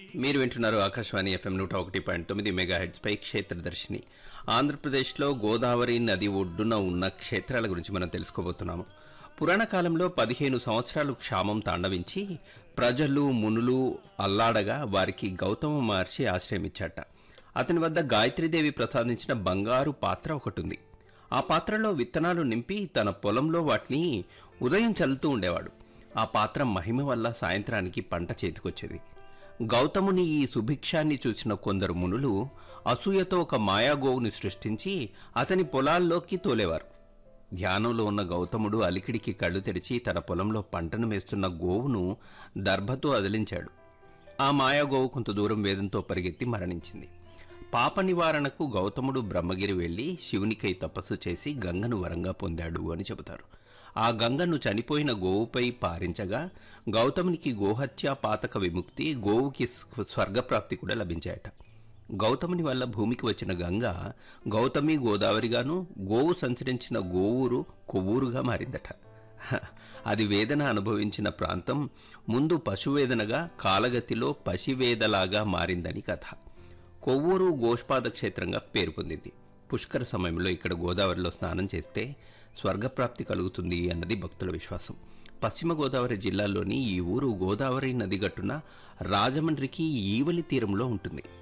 మీరు వింటున్నారు ఆకాశవాణి ఎఫ్ఎం నూట ఒకటి పాయింట్ తొమ్మిది మెగా హెడ్స్ పై క్షేత్రదర్శిని ఆంధ్రప్రదేశ్లో గోదావరి నది ఒడ్డున ఉన్న క్షేత్రాల గురించి మనం తెలుసుకోబోతున్నాము పురాణ కాలంలో పదిహేను సంవత్సరాలు క్షామం తాండవించి ప్రజలు మునులు అల్లాడగా వారికి గౌతమ మహర్షి ఆశ్రయమిచ్చాట అతని వద్ద గాయత్రీదేవి ప్రసాదించిన బంగారు పాత్ర ఒకటి ఉంది ఆ పాత్రలో విత్తనాలు నింపి తన పొలంలో వాటిని ఉదయం చల్లుతూ ఉండేవాడు ఆ పాత్ర మహిమ వల్ల సాయంత్రానికి పంట చేతికొచ్చేది గౌతముని ఈ సుభిక్షాన్ని చూసిన కొందరు మునులు అసూయతో ఒక మాయాగోవుని సృష్టించి అతని పొలాల్లోకి తోలేవారు ధ్యానంలో ఉన్న గౌతముడు అలికిడికి కళ్ళు తెరిచి తన పొలంలో పంటను మేస్తున్న గోవును దర్భతో అదిలించాడు ఆ మాయాగోవు కొంత దూరం వేదంతో పరిగెత్తి మరణించింది పాప నివారణకు గౌతముడు బ్రహ్మగిరి వెళ్లి శివునికై తపస్సు చేసి గంగను వరంగా పొందాడు అని చెబుతారు ఆ గంగను చనిపోయిన గోవుపై పారించగా గౌతమునికి గోహత్య పాతక విముక్తి గోవుకి స్వ- స్వర్గప్రాప్తి కూడా లభించాయట గౌతముని వల్ల భూమికి వచ్చిన గంగ గౌతమి గోదావరిగాను గోవు సంచరించిన గోవూరు కొవ్వూరుగా మారిందట హ, అది వేదన అనుభవించిన ప్రాంతం ముందు పశువేదనగా కాలగతిలో పశివేదలాగా మారిందని కథ కొవ్వూరు గోష్పాద క్షేత్రంగా పేరు పొందింది పుష్కర సమయంలో ఇక్కడ గోదావరిలో స్నానం చేస్తే స్వర్గప్రాప్తి కలుగుతుంది అన్నది భక్తుల విశ్వాసం పశ్చిమ గోదావరి జిల్లాలోని ఈ ఊరు గోదావరి నది గట్టున రాజమండ్రికి ఈవలి తీరంలో ఉంటుంది